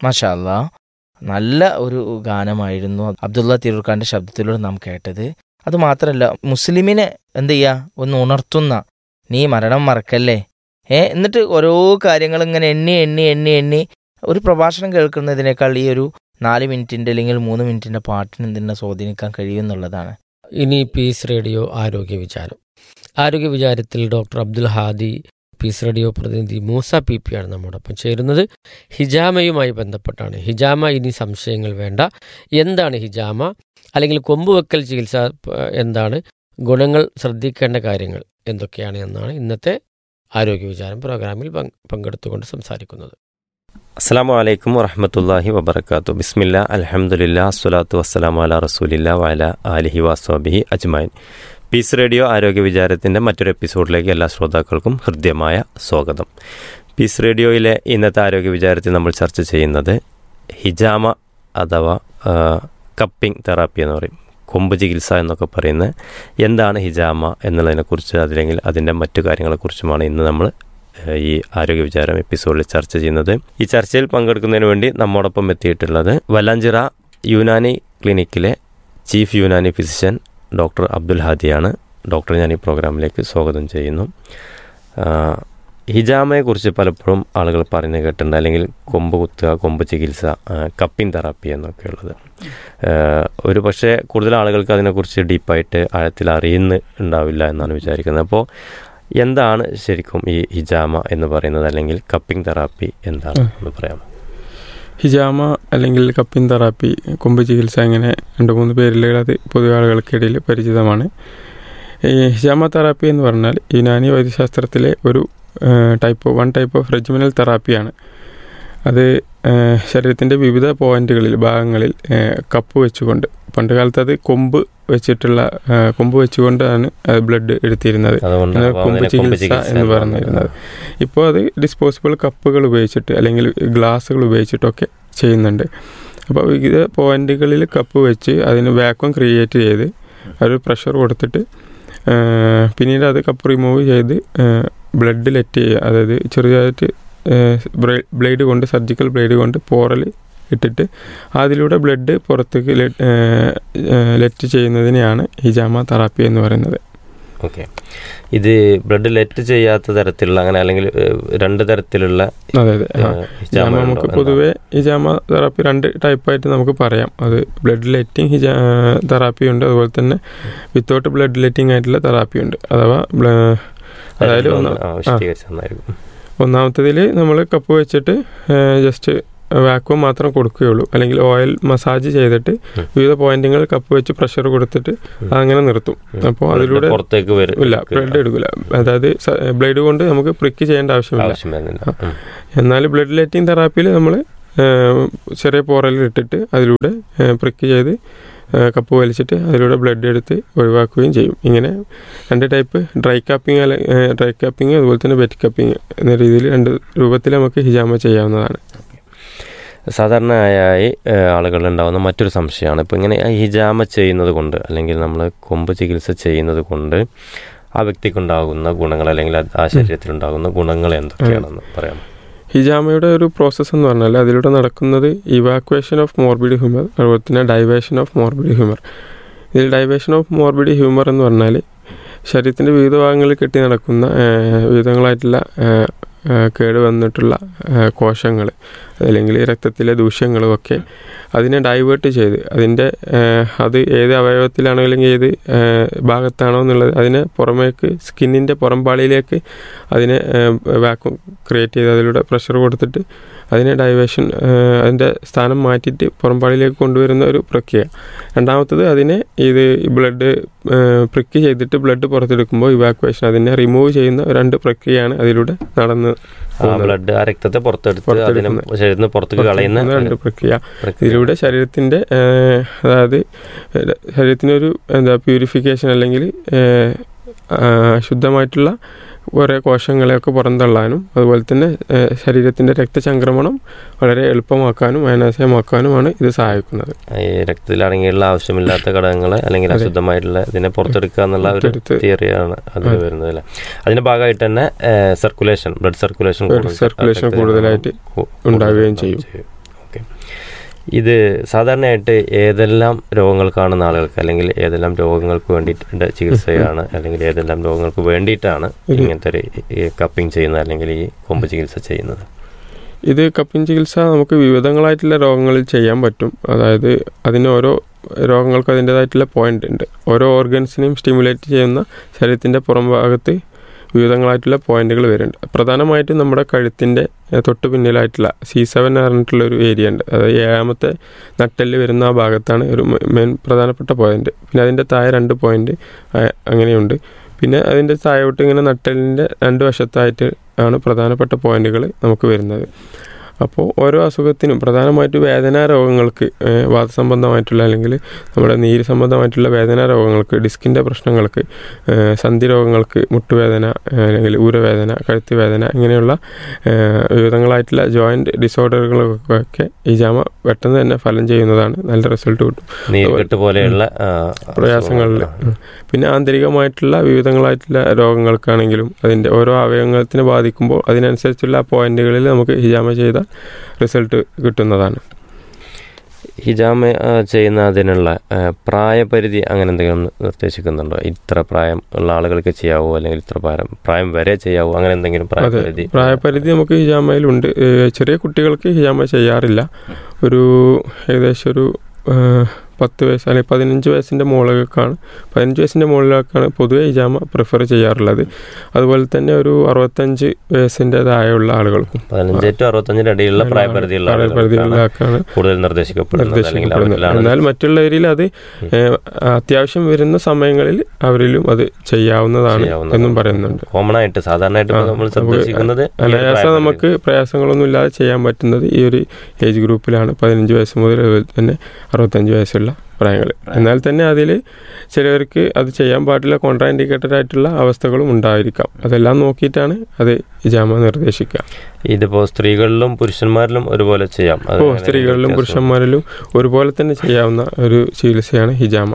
മാഷാ അല്ലാ നല്ല ഒരു ഗാനമായിരുന്നു അബ്ദുള്ള തിരൂർഖാന്റെ ശബ്ദത്തിലൂടെ നാം കേട്ടത് അത് മാത്രമല്ല മുസ്ലിമിനെ എന്ത് ചെയ്യുക ഒന്ന് ഉണർത്തുന്ന നീ മരണം മറക്കല്ലേ ഏ എന്നിട്ട് ഓരോ കാര്യങ്ങൾ ഇങ്ങനെ എണ്ണി എണ്ണി എണ്ണി എണ്ണി ഒരു പ്രഭാഷണം കേൾക്കുന്നതിനേക്കാൾ ഈ ഒരു നാല് മിനിറ്റിന്റെ അല്ലെങ്കിൽ മൂന്ന് മിനിറ്റിന്റെ പാട്ടിന് എന്തിനെ സ്വാധീനിക്കാൻ കഴിയുമെന്നുള്ളതാണ് ഇനി പീസ് റേഡിയോ ആരോഗ്യ വിചാരം ആരോഗ്യ വിചാരത്തിൽ doctor Abdul Hadi peace radio പ്രതിനിധി മൂസ പി പി ആണ് നമ്മോടൊപ്പം ചേരുന്നത് ഹിജാമയുമായി ബന്ധപ്പെട്ടാണ് ഹിജാമ ഇനി സംശയങ്ങൾ വേണ്ട എന്താണ് ഹിജാമ അല്ലെങ്കിൽ കൊമ്പുവെക്കൽ ചികിത്സ പ- എന്താണ് ഗുണങ്ങൾ ശ്രദ്ധിക്കേണ്ട കാര്യങ്ങൾ എന്തൊക്കെയാണ് എന്നാണ് ഇന്നത്തെ ആരോഗ്യ വിചാരം പ്രോഗ്രാമിൽ പങ്ക് പങ്കെടുത്തുകൊണ്ട് സംസാരിക്കുന്നത് അസ്സാം വലൈക്കും വറഹമത്തല്ലാഹി വബർക്കാത്തു ബിസ്മില്ല അലഹമുല്ല അസ്വലാത്തു വസ്സലാം അല റസൂലില്ല വല അലിഹി വാസ്വാബിഹി അജ്മൈൻ പീസ് റേഡിയോ ആരോഗ്യ വിചാരത്തിൻ്റെ മറ്റൊരു എപ്പിസോഡിലേക്ക് എല്ലാ ശ്രോതാക്കൾക്കും ഹൃദ്യമായ സ്വാഗതം പീസ് റേഡിയോയിലെ ഇന്നത്തെ ആരോഗ്യ വിചാരത്തിൽ നമ്മൾ ചർച്ച ചെയ്യുന്നത് ഹിജാമ അഥവാ ആ, കപ്പിംഗ് തെറാപ്പി എന്ന് പറയും കൊമ്പ് ചികിത്സ എന്നൊക്കെ പറയുന്നത് എന്താണ് ഹിജാമ എന്നുള്ളതിനെക്കുറിച്ച് അല്ലെങ്കിൽ അതിൻ്റെ മറ്റു കാര്യങ്ങളെക്കുറിച്ചുമാണ് ഇന്ന് നമ്മൾ ഏഹ് ഈ ആരോഗ്യ വിചാരം എപ്പിസോഡിൽ ചർച്ച ചെയ്യുന്നത് ഈ ചർച്ചയിൽ പങ്കെടുക്കുന്നതിന് വേണ്ടി നമ്മോടൊപ്പം എത്തിയിട്ടുള്ളത് വല്ലാഞ്ചിറ യുനാനി ക്ലിനിക്കിലെ chief Unani physician doctor Abdul ഹാദിയാണ് ഡോക്ടറെ ഞാൻ ഈ പ്രോഗ്രാമിലേക്ക് സ്വാഗതം ചെയ്യുന്നു ആഹ് ഹിജാമയെക്കുറിച്ച് പലപ്പോഴും ആളുകൾ പറയുന്നത് കേട്ടിട്ടുണ്ട് അല്ലെങ്കിൽ കൊമ്പ് കുത്തുക കൊമ്പ് ചികിത്സ ആഹ് കപ്പിംഗ് തെറാപ്പി എന്നൊക്കെ ഉള്ളത് ആഹ് ഒരു പക്ഷേ കൂടുതൽ ആളുകൾക്ക് അതിനെക്കുറിച്ച് ഡീപ്പായിട്ട് ആഴത്തിൽ അറിയുന്ന ഉണ്ടാവില്ല എന്നാണ് വിചാരിക്കുന്നത് അപ്പോൾ എന്താണ് ശരിക്കും ഈ ഹിജാമ എന്ന് പറയുന്നത് അല്ലെങ്കിൽ കപ്പിംഗ് തെറാപ്പി എന്താണ് എന്ന് പറയാം ഹിജാമ അല്ലെങ്കിൽ കപ്പിൻ തെറാപ്പി കൊമ്പ് ചികിത്സ ഇങ്ങനെ രണ്ട് മൂന്ന് പേരിൽ അത് പൊതുവെ ആളുകൾക്കിടയിൽ പരിചിതമാണ് ഈ ഹിജാമ തെറാപ്പി എന്ന് പറഞ്ഞാൽ യുനാനി വൈദ്യശാസ്ത്രത്തിലെ ഒരു type one type of regimenal തെറാപ്പിയാണ് അത് ശരീരത്തിൻ്റെ വിവിധ പോയിന്റുകളിൽ ഭാഗങ്ങളിൽ ഏഹ്, കപ്പ് വെച്ചുകൊണ്ട് പണ്ട് കാലത്ത് അത് കൊമ്പ് വെച്ചിട്ടുള്ള ഏഹ്, കൊമ്പ് വെച്ചുകൊണ്ടാണ് ബ്ലഡ് എടുത്തിരുന്നത് അതുകൊണ്ട് അങ്ങനെ അപ്പോൾ കൊമ്പ് അതിനെ കൊമ്പ് ചികിത്സ എന്ന് എന്ന് പറഞ്ഞിരുന്നത് ഇപ്പോൾ അത് ഡിസ്പോസിബിൾ കപ്പുകൾ ഉപയോഗിച്ചിട്ട് അല്ലെങ്കിൽ ഗ്ലാസ്സുകൾ ഉപയോഗിച്ചിട്ടൊക്കെ ചെയ്യുന്നുണ്ട് അപ്പോൾ വിവിധ പോയിന്റുകളിൽ കപ്പ് വെച്ച് അതിന് വാക്വം ക്രിയേറ്റ് ചെയ്ത് ഒരു പ്രഷർ കൊടുത്തിട്ട് ആ, പിന്നീട് അത് കപ്പ് റിമൂവ് ചെയ്ത് ബ്ലഡ് ലെറ്റ് ചെയ്യുക അതായത് ചെറുതായിട്ട് ബ്ലേഡ് കൊണ്ട് സർജിക്കൽ ബ്ലേഡ് കൊണ്ട് പോറൽ ഇട്ടിട്ട് അതിലൂടെ ബ്ലഡ് പുറത്തേക്ക് ലെറ്റ് ചെയ്യുന്നതിനെയാണ് ഹിജാമ തെറാപ്പി എന്ന് പറയുന്നത് ഓക്കെ ഇത് ബ്ലഡ് ലെറ്റ് ചെയ്യാത്ത തരത്തിലുള്ള അങ്ങനെ അല്ലെങ്കിൽ ഏഹ്, രണ്ട് തരത്തിലുള്ള അതെ അതെ ആ. ഏഹ്, ഹിജാമ ഹിജാമ ഉണ്ടോ? നമുക്ക് എന്താണ്? പൊതുവെ ഹിജാമ തെറാപ്പി രണ്ട് ടൈപ്പായിട്ട് നമുക്ക് പറയാം അത് ബ്ലഡ് ലെറ്റിംഗ് ഹിജാ തെറാപ്പി ഉണ്ട് അതുപോലെ തന്നെ വിത്തൗട്ട് ബ്ലഡ് ലെറ്റിംഗ് ആയിട്ടുള്ള തെറാപ്പി ഉണ്ട് അഥവാ ബ്ല- അതായത് ഒന്ന് ഒന്ന് ആ, വിശദീകരിച്ച് നന്നായിരിക്കും ഒന്നാമത്തതിൽ നമ്മൾ കപ്പ് വെച്ചിട്ട് ജസ്റ്റ് വാക്വം മാത്രം കൊടുക്കുകയുള്ളൂ അല്ലെങ്കിൽ ഓയിൽ മസാജ് ചെയ്തിട്ട് ഉം. വിവിധ പോയിന്റുകൾ കപ്പ് വെച്ച് പ്രഷർ കൊടുത്തിട്ട് ഉം. അങ്ങനെ നിർത്തും ഉം. അപ്പോൾ Blood അതിലൂടെ പുറത്തേക്ക് വരും ഇല്ല ബ്ലഡ് എടുക്കില്ല അതായത് ബ്ലേഡ് കൊണ്ട് നമുക്ക് പ്രിക്ക് ചെയ്യേണ്ട ആവശ്യമില്ല ആവശ്യം വരുന്നില്ല ഉം. എന്നാൽ ബ്ലഡ് ലെറ്റിംഗ് തെറാപ്പിയിൽ നമ്മൾ ചെറിയ പോറലിൽ ഇട്ടിട്ട് അതിലൂടെ പ്രിക്ക് ചെയ്ത് ആ, കപ്പ് വലിച്ചിട്ട് അതിലൂടെ ബ്ലഡ് എടുത്ത് ഒഴിവാക്കുകയും ചെയ്യും ഇങ്ങനെ രണ്ട് ടൈപ്പ് ഡ്രൈ കാപ്പിംഗ് അല്ല ഡ്രൈ കാപ്പിംഗ് അതുപോലെ തന്നെ വെറ്റ് കാപ്പിംഗ് എന്ന രീതിയിൽ രണ്ട് രൂപത്തിൽ നമുക്ക് ഹിജാമ ചെയ്യാവുന്നതാണ് സാധാരണയായി ഏഹ്, ആളുകളിലുണ്ടാകുന്ന മറ്റൊരു സംശയമാണ് ഇപ്പോൾ ഇങ്ങനെ ഈ ഹിജാമ ചെയ്യുന്നത് കൊണ്ട് അല്ലെങ്കിൽ നമ്മൾ കൊമ്പ് ചികിത്സ ചെയ്യുന്നത് കൊണ്ട് ആ വ്യക്തിക്കുണ്ടാകുന്ന ഗുണങ്ങൾ അല്ലെങ്കിൽ ആ- ആ ശരീരത്തിലുണ്ടാകുന്ന ഗുണങ്ങൾ എന്തൊക്കെയാണെന്ന് പറയാം ഹിജാമയുടെ ഒരു പ്രോസസ്സ് എന്ന് പറഞ്ഞാൽ അതിലൂടെ നടക്കുന്നത് ഇവാക്വേഷൻ ഓഫ് മോർബിഡ് ഹ്യൂമർ അതുപോലെ തന്നെ ഡൈവേഷൻ ഓഫ് മോർബിഡ് ഹ്യൂമർ ഇതിൽ ഡൈവേഷൻ ഓഫ് മോർബിഡ് ഹ്യൂമർ എന്ന് പറഞ്ഞാൽ ശരീരത്തിൻ്റെ വിവിധ ഭാഗങ്ങളിൽ കെട്ടി നടക്കുന്ന ആ, വിവിധങ്ങളായിട്ടുള്ള ആ, ആ, കേട് വന്നിട്ടുള്ള കോശങ്ങൾ അല്ലെങ്കിൽ രക്തത്തിലെ ദൂഷ്യങ്ങളും ഒക്കെ അതിനെ ഡൈവേർട്ട് ചെയ്ത് അതിൻ്റെ ആ, അത് ഏത് അവയവത്തിലാണോ അല്ലെങ്കിൽ ഏത് ആ, ഭാഗത്താണോ എന്നുള്ളത് അതിനെ പുറമേക്ക് സ്കിന്നിൻ്റെ പുറംപാളിയിലേക്ക് അതിനെ വാക്വം ക്രിയേറ്റ് ചെയ്ത് അതിലൂടെ പ്രഷർ കൊടുത്തിട്ട് അതിനെ ഡൈവേഷൻ അതിൻ്റെ സ്ഥാനം മാറ്റിയിട്ട് പുറംപാളിയിലേക്ക് കൊണ്ടുവരുന്ന ഒരു പ്രക്രിയ രണ്ടാമത്തത് അതിനെ ഇത് ബ്ലഡ് പ്രിക്ക് ചെയ്തിട്ട് ബ്ലഡ് പുറത്തെടുക്കുമ്പോൾ ഇവാക്വേഷൻ അതിനെ റിമൂവ് ചെയ്യുന്ന രണ്ട് പ്രക്രിയയാണ് അതിലൂടെ നടന്ന് ആ പോകുന്നത്. ബ്ലഡ് ആ രക്തത്തെ പുറത്തെടുത്ത് അതിനെ പുറത്തെടുക്കുന്ന- ശരീരത്തിന് പുറത്തേക്ക് കളയുന്ന പുറത്തെടുക്കുന്ന രണ്ട് പ്രക്രിയ പ്രക്രിയ. ഇതിലൂടെ ശരീരത്തിൻ്റെ ഏഹ്, അതായത് ഏഹ്, ശരീരത്തിനൊരു എന്താ പ്യൂരിഫിക്കേഷൻ അല്ലെങ്കിൽ ഏഹ്, ആ, ശുദ്ധമായിട്ടുള്ള കുറേ കോശങ്ങളെയൊക്കെ പുറന്തള്ളാനും അതുപോലെ തന്നെ ഏഹ്, ശരീരത്തിൻ്റെ രക്തചംക്രമണം വളരെ എളുപ്പമാക്കാനും അനാശയമാക്കാനുമാണ് ഇത് സഹായിക്കുന്നത് ഈ രക്തത്തിൽ അടങ്ങിയുള്ള ആവശ്യമില്ലാത്ത ഘടകങ്ങളെ അല്ലെങ്കിൽ അതെ. അശുദ്ധമായിട്ടുള്ള ഇതിനെ പുറത്തെടുക്കുക എന്നുള്ള ഒരു പുറത്തെടുത്ത് തിയറിയാണ് അതിൽ അതെ. വരുന്നത് അല്ലേ അതിന്റെ ഭാഗമായിട്ട് തന്നെ circulation blood circulation Blood circulation കൂടുതലായിട്ട് ഉണ്ടാവുകയും ചെയ്യും. ഓക്കെ ഇത് സാധാരണയായിട്ട് ഏതെല്ലാം രോഗങ്ങൾ കാണുന്ന ആളുകൾക്ക് അല്ലെങ്കിൽ ഏതെല്ലാം രോഗങ്ങൾക്ക് വേണ്ടിയിട്ട് ചികിത്സയാണ് അല്ലെങ്കിൽ ഏതെല്ലാം രോഗങ്ങൾക്ക് വേണ്ടിയിട്ടാണ് ഇത് ഇങ്ങനത്തെ ഒരു ഈ കപ്പിംഗ് ചെയ്യുന്നത് അല്ലെങ്കിൽ ഈ കൊമ്പ് ചികിത്സ ചെയ്യുന്നത് ഇത് കപ്പിൻ ചികിത്സ നമുക്ക് വിവിധങ്ങളായിട്ടുള്ള രോഗങ്ങളിൽ ചെയ്യാൻ പറ്റും അതായത് അതിന് ഓരോ രോഗങ്ങൾക്ക് അതിൻ്റെതായിട്ടുള്ള പോയിന്റ് ഉണ്ട് ഓരോ ഓർഗൻസിനെയും സ്റ്റിമുലേറ്റ് ചെയ്യുന്ന ശരീരത്തിൻ്റെ പുറം ഭാഗത്ത് വിവിധങ്ങളായിട്ടുള്ള പോയിന്റുകൾ വരുന്നുണ്ട് പ്രധാനമായിട്ടും നമ്മുടെ കഴുത്തിൻ്റെ ഏഹ്, തൊട്ട് പിന്നിലായിട്ടുള്ള സി സെവൻ പറഞ്ഞിട്ടുള്ള ഒരു ഏരിയ ഉണ്ട് അതായത് ഏഴാമത്തെ നട്ടെല്ല് വരുന്ന ആ ഭാഗത്താണ് ഒരു മെയിൻ പ്രധാനപ്പെട്ട പോയിന്റ് പിന്നെ അതിൻ്റെ താഴെ രണ്ട് പോയിന്റ് അങ്ങനെയുണ്ട് പിന്നെ അതിൻ്റെ താഴോട്ട് ഇങ്ങനെ നട്ടെല്ലിൻ്റെ രണ്ട് വശത്തായിട്ട് ആണ് പ്രധാനപ്പെട്ട പോയിന്റുകൾ നമുക്ക് വരുന്നത് അപ്പോൾ ഓരോ അസുഖത്തിനും പ്രധാനമായിട്ട് വേദനാ രോഗങ്ങൾക്ക് ഏഹ്, വാതസംബന്ധമായിട്ടുള്ള അല്ലെങ്കിൽ നമ്മുടെ നീര് സംബന്ധമായിട്ടുള്ള വേദനാ രോഗങ്ങൾക്ക് ഡിസ്കിൻ്റെ പ്രശ്നങ്ങൾക്ക് ഏഹ്, സന്ധി രോഗങ്ങൾക്ക് മുട്ടുവേദന ഏഹ്, അല്ലെങ്കിൽ ഊരവേദന കഴുത്ത് വേദന ഇങ്ങനെയുള്ള ഏഹ്, വിവിധങ്ങളായിട്ടുള്ള ജോയിൻറ്റ് ഡിസോർഡറുകൾക്കൊക്കെ ഈ ജാമ പെട്ടെന്ന് തന്നെ ഫലം ചെയ്യുന്നതാണ് നല്ല റിസൾട്ട് കിട്ടും നീർക്കെട്ട് പോലെയുള്ള ആ, പ്രയാസങ്ങളിൽ അസുഖങ്ങൾ. പിന്നെ ആന്തരികമായിട്ടുള്ള വിവിധങ്ങളായിട്ടുള്ള രോഗങ്ങൾക്കാണെങ്കിലും അതിൻ്റെ ഓരോ അവയവങ്ങളത്തിനെ ബാധിക്കുമ്പോൾ അതിനനുസരിച്ചുള്ള പോയിന്റുകളിൽ നമുക്ക് ഹിജാമ ചെയ്താൽ റിസൾട്ട് കിട്ടുന്നതാണ് ഹിജാമ ആ, ചെയ്യുന്ന അതിനുള്ള ആ, പ്രായപരിധി അങ്ങനെ എന്തെങ്കിലും നിർദ്ദേശിക്കുന്നുണ്ടോ ഇത്ര പ്രായം ഉള്ള ആളുകൾക്ക് ചെയ്യാവോ അല്ലെങ്കിൽ ഇത്ര പ്രായം പ്രായം വരെ ചെയ്യാവോ അങ്ങനെ എന്തെങ്കിലും അതെ പ്രായപരിധി പ്രായപരിധി നമുക്ക് ഹിജാമയിലുണ്ട് ഏഹ് ചെറിയ കുട്ടികൾക്ക് ഹിജാമ ചെയ്യാറില്ല ഒരു ഏകദേശം ഒരു ഏഹ് പത്ത് വയസ്സ് അല്ലെങ്കിൽ പതിനഞ്ച് വയസ്സിൻ്റെ മുകളിലേക്കാണ് പതിനഞ്ച് വയസ്സിൻ്റെ മുകളിലേക്കാണ് പൊതുവെ ഹിജാമ പ്രിഫർ ചെയ്യാറുള്ളത് അതുപോലെ തന്നെ ഒരു അറുപത്തഞ്ച് വയസ്സിൻ്റെ താഴെയുള്ള ആളുകൾക്കും പതിനഞ്ച് ടു അറുപത്തഞ്ചിന്റെ ഇടയിലുള്ള പ്രായപരിധിയുള്ള ആളുകൾക്കാണ് പ്രായപരിധിയിലേക്കാണ് കൂടുതൽ നിർദ്ദേശിക്കപ്പെടുന്നത് അല്ലെങ്കിൽ നിർദ്ദേശിക്കപ്പെടുന്നത് അവരിലാണ് എന്നാൽ മറ്റുള്ളവരിൽ അത് ഏഹ്, അത്യാവശ്യം വരുന്ന സമയങ്ങളിൽ അവരിലും അത് ചെയ്യാവുന്നതാണ് ചെയ്യാവുന്നതാണ്. എന്നും പറയുന്നുണ്ട് കോമൺ ആയിട്ട് സാധാരണയായിട്ട് ആ, നമ്മൾ നമുക്ക് നിർദ്ദേശിക്കുന്നത് ഈ ഒരു അനായാസം പ്രായപരിധി. നമുക്ക് പ്രയാസങ്ങളൊന്നും ഇല്ലാതെ ചെയ്യാൻ പറ്റുന്നത് ഈ ഒരു ഏജ് ഗ്രൂപ്പിലാണ് പതിനഞ്ച് വയസ്സ് മുതൽ അതുപോലെ തന്നെ അറുപത്തഞ്ച് വയസ്സുള്ള പ്രായങ്ങൾ എന്നാൽ തന്നെ അതിൽ ചിലവർക്ക് അത് ചെയ്യാൻ പാടില്ല കോൺട്രാ ഇൻഡിക്കേറ്റഡ് ആയിട്ടുള്ള അവസ്ഥകളും ഉണ്ടായിരിക്കാം അതെല്ലാം നോക്കിയിട്ടാണ് അത് ഇജാമ നിർദ്ദേശിക്കുക ഇതിപ്പോ സ്ത്രീകളിലും പുരുഷന്മാരിലും ഒരുപോലെ ചെയ്യാം അത് അപ്പോൾ അങ്ങനെ സ്ത്രീകളിലും വ്യത്യാസം- പുരുഷന്മാരിലും ഒരുപോലെ തന്നെ ചെയ്യാവുന്ന ഒരു ചികിത്സയാണ് ഹിജാമ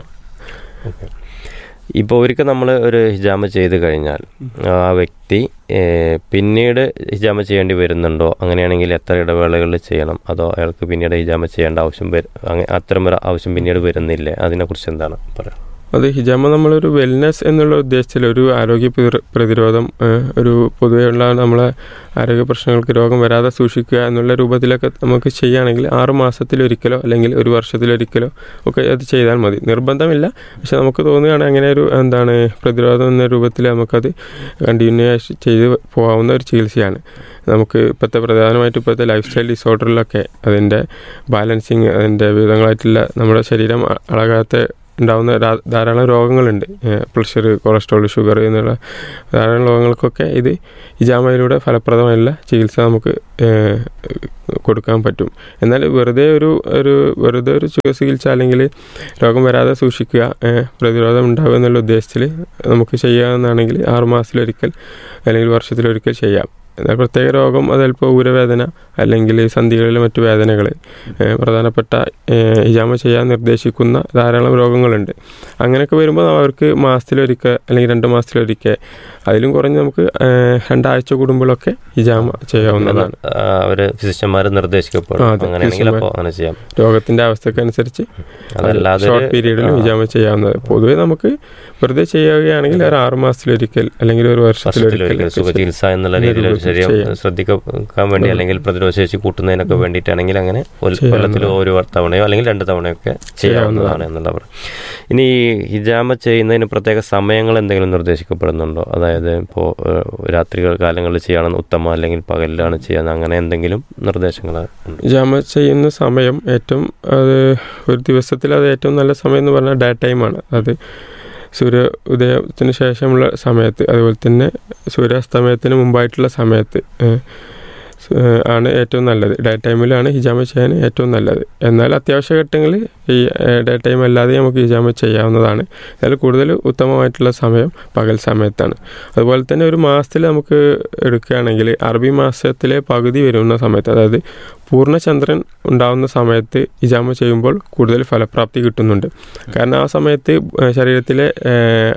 ഇപ്പോൾ ഒരിക്കൽ നമ്മൾ ഒരു ഹിജാമ ചെയ്ത് കഴിഞ്ഞാൽ ആ വ്യക്തി ഏഹ്, പിന്നീട് ഹിജാമ ചെയ്യേണ്ടി വരുന്നുണ്ടോ അങ്ങനെയാണെങ്കിൽ എത്ര ഇടവേളകളിൽ ചെയ്യണം അതോ അയാൾക്ക് പിന്നീട് ഹിജാമ ചെയ്യേണ്ട ആവശ്യം വരും അങ്ങനെ അത്തരം ഒരു ആവശ്യം പിന്നീട് വരുന്നില്ലേ അതിനെക്കുറിച്ച് എന്താണ് പറയാം അത് ഹിജാമ നമ്മളൊരു വെൽനെസ് എന്നുള്ള ഉദ്ദേശത്തിൽ ഒരു ആരോഗ്യ പ്രതിര- പ്രതിരോധം ഏഹ്, ഒരു പൊതുവെയുള്ള നമ്മളെ ആരോഗ്യ പ്രശ്നങ്ങൾക്ക് രോഗം വരാതെ സൂക്ഷിക്കുക എന്നുള്ള രൂപത്തിലൊക്കെ നമുക്ക് ചെയ്യുകയാണെങ്കിൽ ആറ് മാസത്തിലൊരിക്കലോ അല്ലെങ്കിൽ ഒരു വർഷത്തിലൊരിക്കലോ ഒക്കെ അത് ചെയ്താൽ മതി നിർബന്ധമില്ല പക്ഷെ നമുക്ക് തോന്നുകയാണ് അങ്ങനെ ഒരു എന്താണ് പ്രതിരോധം എന്ന രൂപത്തിൽ നമുക്കത് കണ്ടിന്യൂസ് ചെയ്ത് പോകാവുന്ന ഒരു ചികിത്സയാണ് നമുക്ക് ഇപ്പോഴത്തെ പ്രധാനമായിട്ട് ഇപ്പോഴത്തെ ലൈഫ് സ്റ്റൈൽ ഡിസോർഡറിലൊക്കെ അതിൻ്റെ ബാലൻസിങ് അതിൻ്റെ വിവിധങ്ങളായിട്ടുള്ള നമ്മുടെ ശരീരം അ- അളകാത്ത ഉണ്ടാകുന്ന രാ- ധാരാളം രോഗങ്ങളുണ്ട് പ്രഷർ കൊളസ്ട്രോൾ ഷുഗർ എന്നുള്ള ധാരാളം രോഗങ്ങൾക്കൊക്കെ ഇത് ഇജാമയിലൂടെ ഫലപ്രദമായുള്ള ചികിത്സ നമുക്ക് ഏഹ്, കൊടുക്കാൻ പറ്റും എന്നാൽ വെറുതെ ഒരു ഒരു വെറുതെ ഒരു സുഖ ചികിത്സ അല്ലെങ്കിൽ രോഗം വരാതെ സൂക്ഷിക്കുക ഏഹ്, പ്രതിരോധം ഉണ്ടാകുക എന്നുള്ള ഉദ്ദേശത്തിൽ നമുക്ക് ചെയ്യാവുന്നതാണെങ്കിൽ ആറുമാസത്തിലൊരിക്കൽ അല്ലെങ്കിൽ വർഷത്തിലൊരിക്കൽ ചെയ്യാം എന്നാൽ പ്രത്യേക രോഗം അതൽപ്പോൾ ഊരവേദന അല്ലെങ്കിൽ സന്ധികളിലെ മറ്റു വേദനകൾ ഏഹ് പ്രധാനപ്പെട്ട ഏഹ് ഹിജാമ ചെയ്യാൻ നിർദ്ദേശിക്കുന്ന ധാരാളം രോഗങ്ങളുണ്ട് അങ്ങനെയൊക്കെ വരുമ്പോൾ അവർക്ക് മാസത്തിലൊരിക്കൽ അല്ലെങ്കിൽ രണ്ട് മാസത്തിലൊരിക്കൽ അതിലും കുറഞ്ഞ് നമുക്ക് ഏഹ് രണ്ടാഴ്ച കൂടുമ്പോഴൊക്കെ ഹിജാമ ചെയ്യാവുന്നതാണ് ആ, അവര് ഫിസിഷ്യന്മാർ നിർദ്ദേശിക്കപ്പെടും ആ, അതെ, അങ്ങനെയാണെങ്കിൽ ഫിസിഷ്യന്മാർ. അപ്പോൾ അങ്ങനെ ചെയ്യാം രോഗത്തിന്റെ അവസ്ഥക്കനുസരിച്ച് അതല്ലാതെ ഷോർട്ട് പീരീഡിലും ഹിജാമ ചെയ്യാവുന്നത് പൊതുവെ നമുക്ക് വെറുതെ ചെയ്യുകയാണെങ്കിൽ ഒരു ആറ് മാസത്തിലൊരിക്കൽ അല്ലെങ്കിൽ ഒരു വർഷത്തിലൊരിക്കൽ വർഷത്തിലൊരിക്കൽ സുഖ ചികിത്സ എന്നുള്ള ഇങ്ങനെ രീതിയിൽ ഒരു രൂപത്തിൽ ശരീരം ചെയ്യാം. ശ്രദ്ധിക്കാൻ വേണ്ടി ഉം. അല്ലെങ്കിൽ പ്രതിരോധശേഷി കൂട്ടുന്നതിനൊക്കെ വേണ്ടിയിട്ടാണെങ്കിൽ അങ്ങനെ ഒരു ചെയ്യാവുന്നതാണ്. കൊല്ലത്തിൽ ഒരു തവണയോ അല്ലെങ്കിൽ രണ്ട് തവണയൊക്കെ ചെയ്യാവുന്നതാണ് എന്നുള്ള പറ ഇനി ഈ ഹിജാമ ചെയ്യുന്നതിന് പ്രത്യേക സമയങ്ങൾ എന്തെങ്കിലും നിർദ്ദേശിക്കപ്പെടുന്നുണ്ടോ അതായത് ഇപ്പോൾ രാത്രി കാലങ്ങളിൽ ചെയ്യണം ഉത്തമം അല്ലെങ്കിൽ പകലിലാണ് ചെയ്യാൻ അങ്ങനെ എന്തെങ്കിലും നിർദ്ദേശങ്ങൾ ഉണ്ട് ജാമ ചെയ്യുന്ന സമയം ഏറ്റവും അത് ഒരു ദിവസത്തിൽ അത് ഏറ്റവും നല്ല സമയം എന്ന് പറഞ്ഞാൽ ഡേ ടൈമാണ് അത് സൂര്യ ഉദയത്തിന് ശേഷമുള്ള സമയത്ത് അതുപോലെ തന്നെ സൂര്യാസ്തമയത്തിന് മുമ്പായിട്ടുള്ള സമയത്ത് ഏഹ്, സ്- ഏഹ്, ആണ് ഏറ്റവും നല്ലത് ഡേ ടൈമിലാണ് ഹിജാമ ചെയ്യാൻ ഏറ്റവും നല്ലത് എന്നാൽ അത്യാവശ്യ ഘട്ടങ്ങളിൽ ഈ ഏഹ്, ഡേ ടൈം അല്ലാതെ നമുക്ക് ഹിജാമ ചെയ്യാവുന്നതാണ് എന്നാൽ കൂടുതൽ ഉത്തമമായിട്ടുള്ള സമയം പകൽ സമയത്താണ് അതുപോലെ തന്നെ ഒരു മാസത്തിൽ നമുക്ക് എടുക്കുകയാണെങ്കിൽ അറബി മാസത്തിലെ പകുതി വരുന്ന സമയത്ത് അതായത് പൂർണ്ണചന്ദ്രൻ ഉണ്ടാവുന്ന സമയത്ത് ഇജാമ ചെയ്യുമ്പോൾ കൂടുതൽ ഫലപ്രാപ്തി കിട്ടുന്നുണ്ട് കാരണം ആ സമയത്ത് ഏഹ് ശരീരത്തിലെ ഏഹ്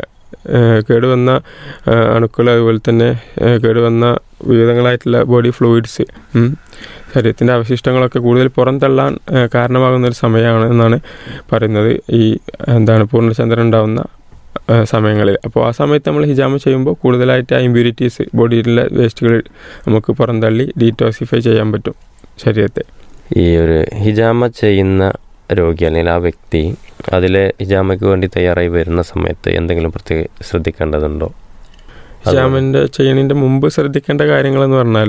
ഏഹ്, കേടുവന്ന ഏഹ്, അണുക്കൾ അതുപോലെ തന്നെ ഏഹ്, കേടുവന്ന വിവിധങ്ങളായിട്ടുള്ള ബോഡി ഫ്ലൂയിഡ്സ് ശരീരത്തിൻ്റെ അവശിഷ്ടങ്ങളൊക്കെ കൂടുതൽ പുറന്തള്ളാൻ ഏഹ്, കാരണമാകുന്ന ഒരു സമയമാണ് എന്നാണ് പറയുന്നത് ഈ എന്താണ് പൂർണ്ണചന്ദ്രൻ ഉണ്ടാവുന്ന ഏഹ്, സമയങ്ങളിൽ അപ്പോൾ ആ സമയത്ത് നമ്മൾ ഹിജാമ ചെയ്യുമ്പോൾ കൂടുതലായിട്ട് ആ ഇമ്പ്യൂരിറ്റീസ് ബോഡിയിലുള്ള വേസ്റ്റുകൾ നമുക്ക് പുറന്തള്ളി ഡീറ്റോസിഫൈ ചെയ്യാൻ പറ്റും ശരീരത്തെ ഈ ഒരു ഹിജാമ ചെയ്യുന്ന രോഗി അല്ലെങ്കിൽ ആ വ്യക്തി അതിലെ ഹിജാമയ്ക്ക് വേണ്ടി തയ്യാറായി വരുന്ന സമയത്ത് എന്തെങ്കിലും പ്രത്യേക ശ്രദ്ധിക്കേണ്ടതുണ്ടോ ഹിജാമിൻ്റെ ചെയ്യണതിൻ്റെ മുമ്പ് ശ്രദ്ധിക്കേണ്ട കാര്യങ്ങളെന്ന് പറഞ്ഞാൽ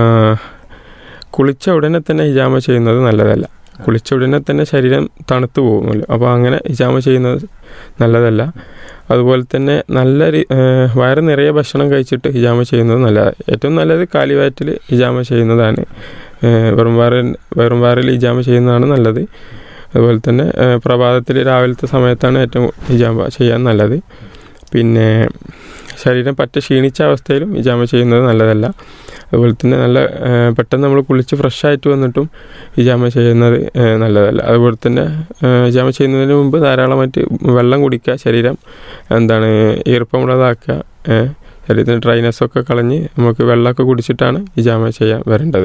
കുളിച്ച ഉടനെ തന്നെ ഹിജാമ ചെയ്യുന്നത് നല്ലതല്ല കുളിച്ച ഉടനെ തന്നെ ശരീരം തണുത്തു പോകുമല്ലോ അപ്പോൾ അങ്ങനെ ഹിജാമ ചെയ്യുന്നത് നല്ലതല്ല അതുപോലെ തന്നെ നല്ല രീ- ഏഹ് വയറ് നിറയെ ഭക്ഷണം കഴിച്ചിട്ട് ഹിജാമ ചെയ്യുന്നത് നല്ലതാണ് ഏറ്റവും നല്ലത് കാലിവയറ്റിൽ ഹിജാമ ചെയ്യുന്നതാണ് ഏഹ് വെറും വയറിൽ വെറും വയറിൽ ഹിജാമ ചെയ്യുന്നതാണ് നല്ലത് അതുപോലെ തന്നെ ഏഹ് പ്രഭാതത്തിൽ രാവിലത്തെ സമയത്താണ് ഏറ്റവും ഹിജാമ ചെയ്യാൻ നല്ലത് പിന്നെ ശരീരം പറ്റ ക്ഷീണിച്ച അവസ്ഥയിലും ഹിജാമ ചെയ്യുന്നത് നല്ലതല്ല അതുപോലെ തന്നെ നല്ല ഏഹ് പെട്ടെന്ന് നമ്മൾ കുളിച്ച് ഫ്രഷ് ആയിട്ട് വന്നിട്ടും ഹിജാമ ചെയ്യുന്നത് ഏഹ് നല്ലതല്ല അതുപോലെ തന്നെ ഏഹ് ഹിജാമ ചെയ്യുന്നതിന് മുമ്പ് ധാരാളമായിട്ട് വെള്ളം കുടിക്കുക ശരീരം എന്താണ് ഈർപ്പമുള്ളതാക്കുക ഏഹ് ശരീരത്തിന് ഡ്രൈനെസ് ഒക്കെ കളഞ്ഞ് നമുക്ക് വെള്ളമൊക്കെ കുടിച്ചിട്ടാണ് ഹിജാമ ചെയ്യാൻ വരേണ്ടത്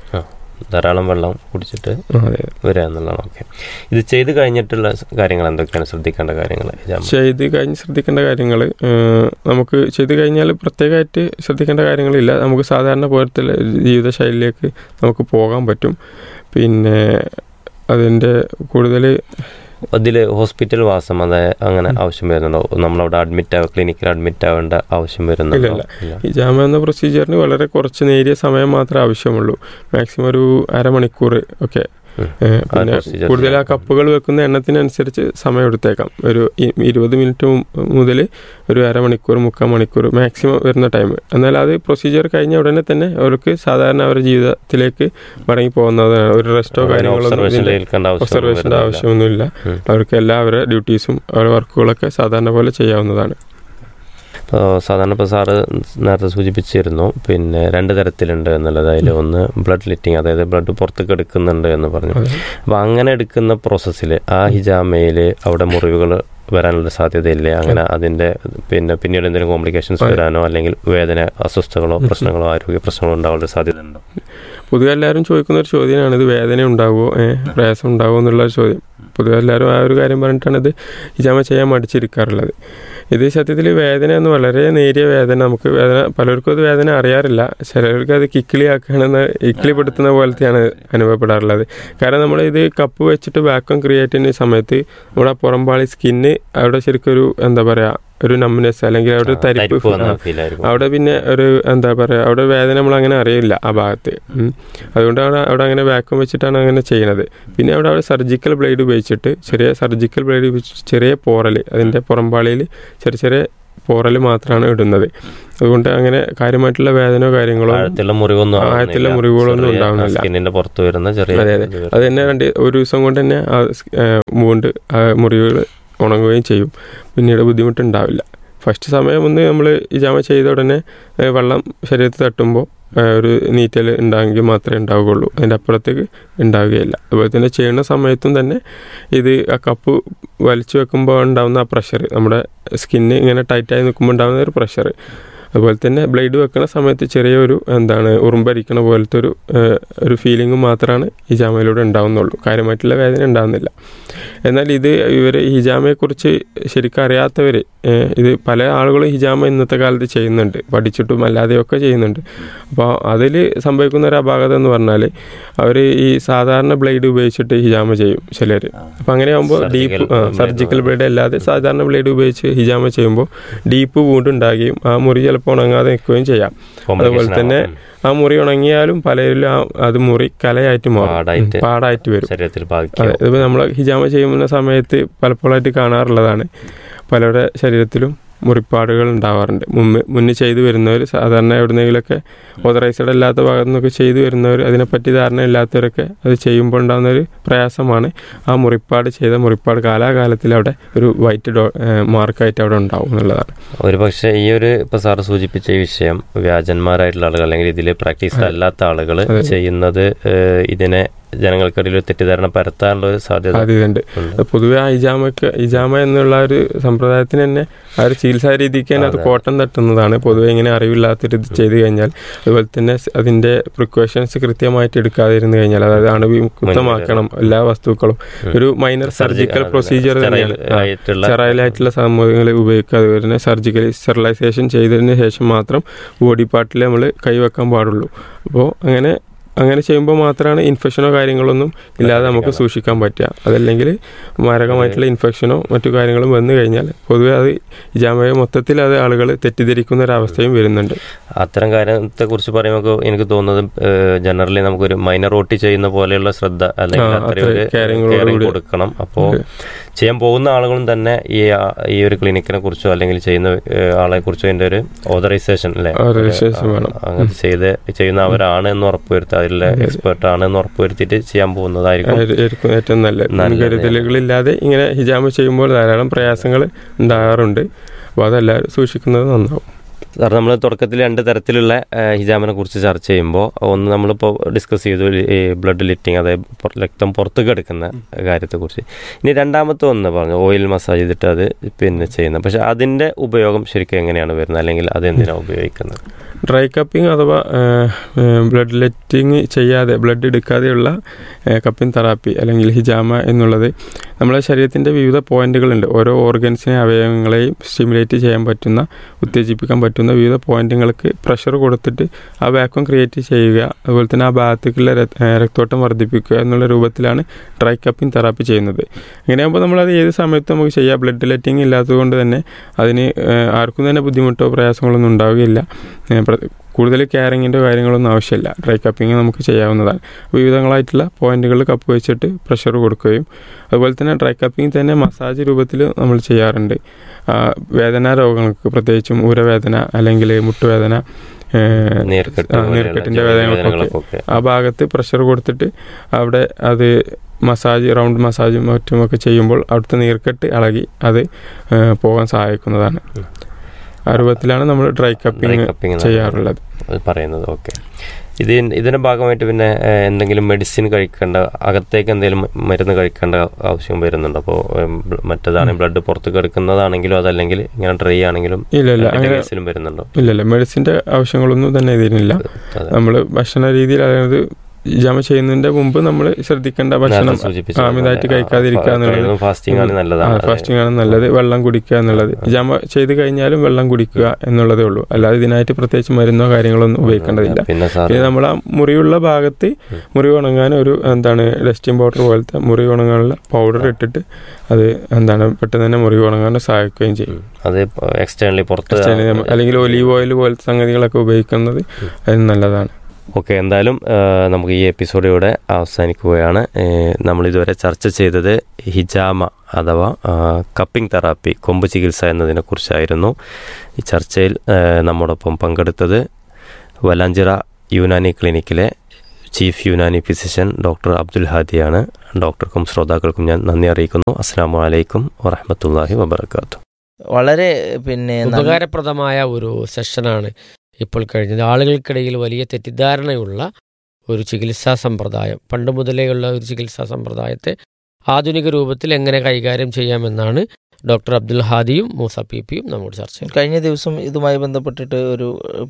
ധാരാളം വെള്ളം കുടിച്ചിട്ട് ആ, അതെ വരിക എന്നുള്ളതാണ് ഓക്കെ ഇത് ചെയ്ത് കഴിഞ്ഞിട്ടുള്ള കാര്യങ്ങൾ എന്തൊക്കെയാണ് ശ്രദ്ധിക്കേണ്ട കാര്യങ്ങൾ ഹിജാമ ചെയ്ത് കഴിഞ്ഞ് ശ്രദ്ധിക്കേണ്ട കാര്യങ്ങൾ നമുക്ക് ചെയ്ത് കഴിഞ്ഞാൽ പ്രത്യേകമായിട്ട് ശ്രദ്ധിക്കേണ്ട കാര്യങ്ങളില്ല നമുക്ക് സാധാരണ പോലത്തെ ജീവിതശൈലിയിലേക്ക് നമുക്ക് പോകാൻ പറ്റും പിന്നെ അതിൻ്റെ കൂടുതൽ അതിൽ ഹോസ്പിറ്റൽ വാസം അതായത് അങ്ങനെ ആവശ്യം വരുന്നുണ്ടോ നമ്മളവിടെ അഡ്മിറ്റ് ആവുക ക്ലിനിക്കിൽ അഡ്മിറ്റ് ആവേണ്ട ആവശ്യം വരുന്നുണ്ടോ ഇല്ല, ഇല്ല. ഹിജാമ എന്ന പ്രൊസീജിയറിന് വളരെ കുറച്ച് നേരിയ സമയം മാത്രമേ ആവശ്യമുള്ളൂ മാക്സിമം ഒരു അരമണിക്കൂർ ഒക്കെ ഉം. ഏഹ്, ആ പിന്നെ procedure കൂടുതൽ ആ ചെയ്യാം. കപ്പുകൾ വെക്കുന്ന എണ്ണത്തിനനുസരിച്ച് സമയം എടുത്തേക്കാം ഒരു ഇ- ഇരുപത് മിനിറ്റ് മുതൽ ഒരു അരമണിക്കൂർ മുക്കാൽ മണിക്കൂർ മാക്സിമം വരുന്ന ടൈം എന്നാൽ അത് പ്രൊസീജിയർ കഴിഞ്ഞ ഉടനെ തന്നെ അവർക്ക് സാധാരണ അവരുടെ ജീവിതത്തിലേക്ക് മടങ്ങി പോകുന്നതാണ് ഒരു റെസ്റ്റോ അതിന് കാര്യങ്ങളൊന്നും observation ഇതിന്റെ ഏൽക്കേണ്ട ആവശ്യം ഒബ്സർവേഷൻ്റെ വരുന്നില്ല. ആവശ്യമൊന്നുമില്ല ഉം. അവർക്ക് എല്ലാ അവരുടെ ഡ്യൂട്ടീസും അവരുടെ വർക്കുകളൊക്കെ സാധാരണ പോലെ ചെയ്യാവുന്നതാണ് ഇപ്പോൾ സാധാരണ ഇപ്പോൾ സാറ് നേരത്തെ സൂചിപ്പിച്ചിരുന്നു പിന്നെ രണ്ട് തരത്തിലുണ്ട് എന്നുള്ളത് അതിൽ ഒന്ന് ബ്ലഡ് ലിറ്റിങ് അതായത് ബ്ലഡ് പുറത്തേക്ക് എടുക്കുന്നുണ്ട് എന്ന് പറഞ്ഞു അതെ. അപ്പോൾ അങ്ങനെ എടുക്കുന്ന പ്രോസസ്സിൽ ആ ഹിജാമയിൽ അവിടെ മുറിവുകൾ വരാനുള്ള സാധ്യതയില്ലേ അങ്ങനെ അതിൻ്റെ പിന്നെ പിന്നീട് എന്തെങ്കിലും കോംപ്ലിക്കേഷൻസ് അതെ. വരാനോ അല്ലെങ്കിൽ വേദന അസ്വസ്ഥകളോ പ്രശ്നങ്ങളോ ആരോഗ്യ പ്രശ്നങ്ങളോ ഉണ്ടാവാനുള്ള സാധ്യത ഉണ്ടോ പൊതുവെ എല്ലാവരും ചോദിക്കുന്ന ഒരു ചോദ്യമാണ് ഇത് വേദന ഉണ്ടാവുമോ ഏഹ് പ്രയാസം ഉണ്ടാവുമോ എന്നുള്ള ഒരു ചോദ്യം പൊതുവെ എല്ലാവരും ആ ഒരു കാര്യം പറഞ്ഞിട്ടാണ് ഇത് ഹിജാമ ചെയ്യാൻ മടിച്ചിരിക്കാറുള്ളത് ഇത് സത്യത്തിൽ വേദന എന്ന് വളരെ നേരിയ വേദന നമുക്ക് വേദന പലർക്കും അത് വേദന അറിയാറില്ല ചിലർക്ക് അത് കിക്കിളിയാക്കുകയാണെന്ന് ഇക്കിളിപ്പെടുത്തുന്ന പോലത്തെയാണ് അനുഭവപ്പെടാറുള്ളത് കാരണം നമ്മൾ ഇത് കപ്പ് വെച്ചിട്ട് വാക്വം ക്രിയേറ്റ് ചെയ്യുന്ന സമയത്ത് നമ്മുടെ ആ പുറംപാളി സ്കിന്ന് അവിടെ ശരിക്കും ഒരു എന്താ പറയുക ഒരു നമ്നെസ് അല്ലെങ്കിൽ അവിടെ ഒരു തരിപ്പ് തരിപ്പ് വന്ന ആ, ഫീൽ ആയിരിക്കും അവിടെ പിന്നെ ഒരു എന്താ പറയുക അവിടെ വേദന നമ്മൾ അങ്ങനെ അറിയില്ല ആ ഭാഗത്ത് ഉം. അതുകൊണ്ട് അവിടെ അവിടെ അങ്ങനെ വാക്വം വെച്ചിട്ടാണ് അങ്ങനെ ചെയ്യുന്നത് പിന്നെ അവിടെ അവിടെ സർജിക്കൽ ബ്ലേഡ് ഉപയോഗിച്ചിട്ട് ചെറിയ സർജിക്കൽ ബ്ലേഡ് ഉപയോഗിച്ച് ചെറിയ പോറൽ അതിൻ്റെ പുറംപാളിയിൽ ചെറിയ ചെറിയ പോറൽ മാത്രമാണ് ഇടുന്നത് അതുകൊണ്ട് അങ്ങനെ കാര്യമായിട്ടുള്ള വേദനയോ കാര്യങ്ങളോ ആഴത്തിലുള്ള മുറിവൊന്നും ആഴത്തിലുള്ള മുറിവുകളൊന്നും ഉണ്ടാവുന്നില്ല. സ്കിന്നിന്റെ പുറത്ത് വരുന്ന ചെറിയ അതെ, അതെ. ഇത് വരും. അത് തന്നെ രണ്ട് ഒരു ദിവസം കൊണ്ട് തന്നെ ആ മൂണ്ട് ആ മുറിവുകൾ ഉണങ്ങുകയും ചെയ്യും പിന്നീട് ബുദ്ധിമുട്ടുണ്ടാവില്ല ഫസ്റ്റ് സമയം ഒന്ന് നമ്മൾ ഇജാമ ചെയ്ത ഉടനെ ഏ, വെള്ളം ശരീരത്തിൽ തട്ടുമ്പോൾ ഏ, ഒരു നീറ്റൽ ഉണ്ടാകുമെങ്കിൽ മാത്രമേ ഉണ്ടാവുകയുള്ളൂ അതിൻ്റെ അപ്പുറത്തേക്ക് ഉണ്ടാവുകയില്ല അതുപോലെ തന്നെ ചെയ്യുന്ന സമയത്തും തന്നെ ഇത് ആ കപ്പ് വലിച്ചു വെക്കുമ്പോൾ ഉണ്ടാകുന്ന ആ പ്രഷർ നമ്മുടെ സ്കിന്ന് ഇങ്ങനെ ടൈറ്റായി നിൽക്കുമ്പോൾ ഉണ്ടാകുന്ന ഒരു പ്രഷർ അതുപോലെ തന്നെ ബ്ലേഡ് വെക്കുന്ന സമയത്ത് ചെറിയൊരു എന്താണ് ഉറുമ്പരിക്കണ പോലത്തെ ഒരു ഏഹ്, ഒരു ഫീലിംഗ് മാത്രമാണ് ഹിജാമയിലൂടെ ഉണ്ടാവുന്നുള്ളൂ കാര്യമായിട്ടുള്ള വേദന ഉണ്ടാകുന്നില്ല എന്നാൽ ഇത് ഇവർ ഹിജാമയെക്കുറിച്ച് ശരിക്കും അറിയാത്തവർ ഇത് പല ആളുകളും ഹിജാമ ഇന്നത്തെ കാലത്ത് ചെയ്യുന്നുണ്ട് പഠിച്ചിട്ടും അല്ലാതെയൊക്കെ ചെയ്യുന്നുണ്ട് അപ്പോൾ അതിൽ സംഭവിക്കുന്ന ഒരു അപാകത എന്ന് പറഞ്ഞാൽ അവർ ഈ സാധാരണ ബ്ലേഡ് ഉപയോഗിച്ചിട്ട് ഹിജാമ ചെയ്യും ചിലർ അപ്പോൾ അങ്ങനെ ആകുമ്പോൾ deep Surgical blade surgical blade അല്ലാതെ സാധാരണ ബ്ലേഡ് ഉപയോഗിച്ച് ഹിജാമ ചെയ്യുമ്പോൾ ഡീപ്പ് വൂണ്ട് ഉണ്ടാകുകയും ആ മുറി ചിലപ്പോൾ ഉണങ്ങാതെ നിൽക്കുകയും ചെയ്യാം അതുപോലെ Complication തന്നെ ആവാം. ആ മുറി ഉണങ്ങിയാലും പലരിലും ആ അത് മുറി കലയായിട്ട് മാറും പാടായിട്ട് ഉം, പാടായിട്ട് വരും ശരീരത്തിൽ അതെ ബാധിക്കും ഇതിപ്പോൾ നമ്മൾ ഹിജാമ ചെയ്യുന്ന സമയത്ത് പലപ്പോഴായിട്ട് കാണാറുള്ളതാണ് പലരുടെ ശരീരത്തിലും മുറിപ്പാടുകൾ ഉണ്ടാവാറുണ്ട് മുമ്പ് മുന്നിൽ ചെയ്തു വരുന്നവർ സാധാരണ എവിടുന്നെങ്കിലൊക്കെ ഓതറൈസ്ഡ് അല്ലാത്ത ഭാഗത്തു നിന്നൊക്കെ ചെയ്തു വരുന്നവർ അതിനെപ്പറ്റി ധാരണ ഇല്ലാത്തവരൊക്കെ അത് ചെയ്യുമ്പോൾ ഉണ്ടാകുന്ന ഒരു പ്രയാസമാണ് ആ മുറിപ്പാട് ചെയ്ത മുറിപ്പാട് കാലാകാലത്തിൽ അവിടെ ഒരു വൈറ്റ് ഡോ മാർക്കായിട്ട് അവിടെ ഉണ്ടാവും എന്നുള്ളതാണ് ഒരു പക്ഷേ ഈ ഒരു ഇപ്പൊ സാറ് സൂചിപ്പിച്ച ഈ വിഷയം വ്യാജന്മാരായിട്ടുള്ള ആളുകൾ അല്ലെങ്കിൽ ഇതിൽ പ്രാക്ടീസ് അതെ. അല്ലാത്ത ആളുകൾ അതെ. ചെയ്യുന്നത് ഏഹ്, ഇതിനെ ജനങ്ങൾക്കിടയിൽ ഒരു തെറ്റിദ്ധാരണ പരത്താനുള്ള ഒരു സാധ്യത സാധ്യതയുണ്ട് ഉണ്ട്. അത് പൊതുവെ ആ ഇജാമക്ക് ഇജാമ എന്നുള്ള ഒരു സമ്പ്രദായത്തിന് തന്നെ ആ ഒരു ചികിത്സാ രീതിക്ക് തന്നെ അത് അതെ. കോട്ടം തട്ടുന്നതാണ് പൊതുവെ ഇങ്ങനെ അറിവില്ലാത്തൊരു ഇത് ചെയ്തു കഴിഞ്ഞാൽ അതുപോലെ തന്നെ സ് അതിന്റെ പ്രിക്കോഷൻസ് കൃത്യമായിട്ട് എടുക്കാതിരുന്നു കഴിഞ്ഞാൽ അതായത് അണുവിമുക്തമാക്കണം എല്ലാ വസ്തുക്കളും ഒരു മൈനർ സർജിക്കൽ പ്രൊസീജിയർ തന്നെയാണ് ആ. ആയിട്ടുള്ള സ്റ്റെറൈലായിട്ടുള്ള സംഭവങ്ങൾ ഉപയോഗിക്കുക അതുപോലെ തന്നെ സർജിക്കലി സ്റ്റെറിലൈസേഷൻ ചെയ്തതിന് ശേഷം മാത്രം ബോഡി പാർട്ടിൽ നമ്മൾ കൈവെക്കാൻ പാടുള്ളൂ അപ്പോൾ അങ്ങനെ അങ്ങനെ ചെയ്യുമ്പോൾ മാത്രമാണ് ഇൻഫെക്ഷനോ കാര്യങ്ങളൊന്നും ഇല്ലാതെ നമുക്ക് സൂക്ഷിക്കാൻ പറ്റുക അതല്ലെങ്കിൽ മാരകമായിട്ടുള്ള ഇൻഫെക്ഷനോ മറ്റു കാര്യങ്ങളും വന്നു കഴിഞ്ഞാൽ പൊതുവെ അത് ജാമയെ മൊത്തത്തിൽ അത് ആളുകൾ തെറ്റിദ്ധരിക്കുന്ന ഒരു അവസ്ഥയും വരുന്നുണ്ട് അത്തരം കാര്യത്തെ കുറിച്ച് പറയുമ്പോൾ എനിക്ക് തോന്നുന്നത് ജനറലി നമുക്കൊരു മൈനർ ഓട്ടി ചെയ്യുന്ന പോലെയുള്ള ശ്രദ്ധ അല്ലെങ്കിൽ ആ, അത്രയും ഒരു അത്ര caring-ഓട് caring കൂടി. കൊടുക്കണം അപ്പോൾ ചെയ്യാൻ പോകുന്ന ആളുകളും തന്നെ ഈ ആ- ഈ ഒരു ക്ലിനിക്കിനെ കുറിച്ചോ അല്ലെങ്കിൽ ചെയ്യുന്ന ഏഹ്, ആളെ കുറിച്ചോ അതിന്റെ ഒരു ഓതറൈസേഷൻ അല്ലേ Authorization വേണം. അങ്ങനെ ചെയ്ത് ചെയ്യുന്ന അവരാണ് എന്ന് ഉറപ്പുവരുത്തുക അതിലെ എക്സ്പെർട്ട് ആണ് എന്ന് ഉറപ്പുവരുത്തിയിട്ട് ചെയ്യാൻ പോകുന്നതായിരിക്കും ആയിരിക്കും ഏറ്റവും നല്ലത് നല്ലത്. മുൻകരുതലുകളില്ലാതെ ഇങ്ങനെ ഹിജാമ ചെയ്യുമ്പോൾ ധാരാളം പ്രയാസങ്ങൾ ഉണ്ടാകാറുണ്ട് അപ്പോൾ അതെല്ലാവരും സൂക്ഷിക്കുന്നത് നന്നാവും സാർ നമ്മൾ തുടക്കത്തിൽ രണ്ട് തരത്തിലുള്ള ഏഹ്, ഹിജാമിനെ കുറിച്ച് ചർച്ച ചെയ്യുമ്പോൾ ഒന്ന് നമ്മളിപ്പോൾ ഡിസ്കസ് ചെയ്തു ഈ ബ്ലഡ് ലിറ്റിങ് അതായത് പുറ- രക്തം പുറത്തേക്ക് എടുക്കുന്ന കാര്യത്തെക്കുറിച്ച് ഇനി രണ്ടാമത്തെ ഒന്ന് പറഞ്ഞു ഓയിൽ മസാജ് ചെയ്തിട്ട് അത് പിന്നെ ചെയ്യുന്നത് പക്ഷെ അതിൻ്റെ ഉപയോഗം ശരിക്കും എങ്ങനെയാണ് വരുന്നത് അല്ലെങ്കിൽ അത് എന്തിനാണ് ഉപയോഗിക്കുന്നത് ഡ്രൈ കപ്പിംഗ് അഥവാ ബ്ലഡ് ലെറ്റിങ് ചെയ്യാതെ ബ്ലഡ് എടുക്കാതെയുള്ള കപ്പിംഗ് തെറാപ്പി അല്ലെങ്കിൽ ഹിജാമ എന്നുള്ളത് നമ്മുടെ ശരീരത്തിൻ്റെ വിവിധ പോയിന്റുകളുണ്ട് ഓരോ ഓർഗൻസിനെ അവയവങ്ങളെയും സ്റ്റിമുലേറ്റ് ചെയ്യാൻ പറ്റുന്ന ഉത്തേജിപ്പിക്കാൻ പറ്റുന്ന വിവിധ പോയിന്റുകൾക്ക് പ്രഷർ കൊടുത്തിട്ട് ആ വാക്വം ക്രിയേറ്റ് ചെയ്യുക അതുപോലെ തന്നെ ആ ഭാഗത്തേക്കുള്ള രക്ത- ഏഹ് രക്തോട്ടം വർദ്ധിപ്പിക്കുക എന്നുള്ള രൂപത്തിലാണ് ഡ്രൈ കപ്പിംഗ് തെറാപ്പി ചെയ്യുന്നത് അങ്ങനെയാകുമ്പോൾ നമ്മളത് ഏത് സമയത്തും നമുക്ക് ചെയ്യാം ബ്ലഡ് ലെറ്റിംഗ് ഇല്ലാത്തതുകൊണ്ട് തന്നെ അതിന് ഏഹ് ആർക്കും തന്നെ ബുദ്ധിമുട്ടോ പ്രയാസങ്ങളൊന്നും ഉണ്ടാവുകയില്ല ഏഹ് പ്ര- കൂടുതൽ കെയറിങ്ങിൻ്റെ കാര്യങ്ങളൊന്നും ആവശ്യമില്ല ഡ്രൈ കപ്പിംഗ് നമുക്ക് ചെയ്യാവുന്നതാണ് വിവിധങ്ങളായിട്ടുള്ള പോയിന്റുകൾ കപ്പ് വെച്ചിട്ട് പ്രഷർ കൊടുക്കുകയും അതുപോലെ തന്നെ ഡ്രൈ കപ്പിംഗ് തന്നെ മസാജ് രൂപത്തിൽ നമ്മൾ ചെയ്യാറുണ്ട് ആ, വേദനാ രോഗങ്ങൾക്ക് പ്രത്യേകിച്ചും ഊരവേദന അല്ലെങ്കിൽ മുട്ടുവേദന ഏഹ്, നീർക്കെട്ട് ആ, പോലെയുള്ള നീർക്കെട്ടിൻ്റെ ജോലി വേദനകൾക്കൊക്കെ വേദനകൾക്കൊക്കെ ആ ഭാഗത്ത് പ്രഷർ കൊടുത്തിട്ട് അവിടെ അത് മസാജ് റൗണ്ട് മസാജും മറ്റുമൊക്കെ ചെയ്യുമ്പോൾ അവിടുത്തെ നീർക്കെട്ട് ഇളകി അത് ഏഹ്, പോകാൻ സഹായിക്കുന്നതാണ് ഉം. ആ രൂപത്തിലാണ് നമ്മൾ ഡ്രൈ Dry കപ്പിംഗ് cupping എന്നാണ് ചെയ്യാറുള്ളത് അത് പറയുന്നത് ഓക്കെ ഇത് ഇതിന്റെ ഭാഗമായിട്ട് പിന്നെ ഏഹ്, എന്തെങ്കിലും മെഡിസിൻ കഴിക്കേണ്ട അകത്തേക്ക് എന്തെങ്കിലും മരുന്ന് കഴിക്കേണ്ട ആവശ്യം വരുന്നുണ്ടോ അപ്പോൾ മറ്റേതാണ് ബ്ലഡ് പുറത്തേക്ക് എടുക്കുന്നതാണെങ്കിലും അതല്ലെങ്കിൽ ഇങ്ങനെ ഡ്രൈ ആണെങ്കിലും ഇല്ല ഇല്ല രണ്ട് അങ്ങനെ കേസിലും വരുന്നുണ്ടോ ഇല്ലല്ല മെഡിസിൻ്റെ ആവശ്യങ്ങളൊന്നും തന്നെ ഇതിനില്ല അതെ. നമ്മൾ ഭക്ഷണ രീതിയിൽ അതായത് ജാമ ചെയ്യുന്നതിന്റെ മുമ്പ് നമ്മൾ ശ്രദ്ധിക്കേണ്ട ഭക്ഷണം നേരത്തെ സൂചിപ്പിച്ച ആ, അമിതമായിട്ട് കഴിക്കാതിരിക്കുക എന്നുള്ളത് ഫാസ്റ്റിംഗ് ആണ് നല്ലതാണ് അതെ. ഫാസ്റ്റിംഗ് ആണ് നല്ലത് വെള്ളം കുടിക്കുക എന്നുള്ളത് ജാമ ചെയ്ത് കഴിഞ്ഞാലും വെള്ളം കുടിക്കുക എന്നുള്ളതേ ഉള്ളൂ അല്ലാതെ ഇതിനായിട്ട് പ്രത്യേകിച്ച് മരുന്നോ കാര്യങ്ങളൊന്നും ഉപയോഗിക്കേണ്ടതില്ല പിന്നെ സാർ പിന്നെ നമ്മൾ ആ മുറിയുള്ള ഭാഗത്ത് മുറി ഉണങ്ങാൻ ഒരു എന്താണ് ഡസ്റ്റിംഗ് പൗഡർ പോലത്തെ മുറി ഉണങ്ങാനുള്ള പൗഡർ ഇട്ടിട്ട് അത് എന്താണ് പെട്ടെന്ന് തന്നെ മുറി ഉണങ്ങാൻ സഹായിക്കുകയും ചെയ്യും അത് എക്സ്റ്റേണലി പുറത്ത് അല്ലെങ്കിൽ ഒലീവ് ഓയിൽ പോലത്തെ സംഗതികളൊക്കെ ഉപയോഗിക്കുന്നത് അത് നല്ലതാണ് ഓക്കെ എന്തായാലും ആ, നമുക്ക് ഈ എപ്പിസോഡ് ഇവിടെ അവസാനിക്കുകയാണ് ഏ, നമ്മൾ ഇതുവരെ ചർച്ച ചെയ്തത് ഹിജാമ അഥവാ കപ്പിംഗ് തെറാപ്പി കൊമ്പ് ചികിത്സ എന്നതിനെക്കുറിച്ചായിരുന്നു ഈ ചർച്ചയിൽ ആ, നമ്മോടൊപ്പം പങ്കെടുത്തത് വലാഞ്ചിറ യുനാനി ക്ലിനിക്കിലെ chief Unani physician doctor Abdul ഹാദിയാണ് ഡോക്ടർക്കും ശ്രോതാക്കൾക്കും ഞാൻ നന്ദി അറിയിക്കുന്നു അസ്സാം വലൈക്കും വറഹമത്തല്ലാഹി വബർക്കാത്തു വളരെ പിന്നെ നല്ല- ഉപകാരപ്രദമായ ഒരു സെഷനാണ് ഇപ്പോൾ കഴിഞ്ഞത് ആളുകൾക്കിടയിൽ വലിയ തെറ്റിദ്ധാരണയുള്ള ഒരു ചികിത്സാ സമ്പ്രദായം പണ്ട് മുതലേയുള്ള ഒരു ചികിത്സാ സമ്പ്രദായത്തെ ആധുനിക രൂപത്തിൽ എങ്ങനെ കൈകാര്യം ചെയ്യാമെന്നാണ് ഡോക്ടർ അബ്ദുൽ ഹാദിയും മൂസ പി പിയും നമ്മോട് ചർച്ച ചെയ്തത് കഴിഞ്ഞ ദിവസം ഇതുമായി ബന്ധപ്പെട്ടിട്ട് ഒരു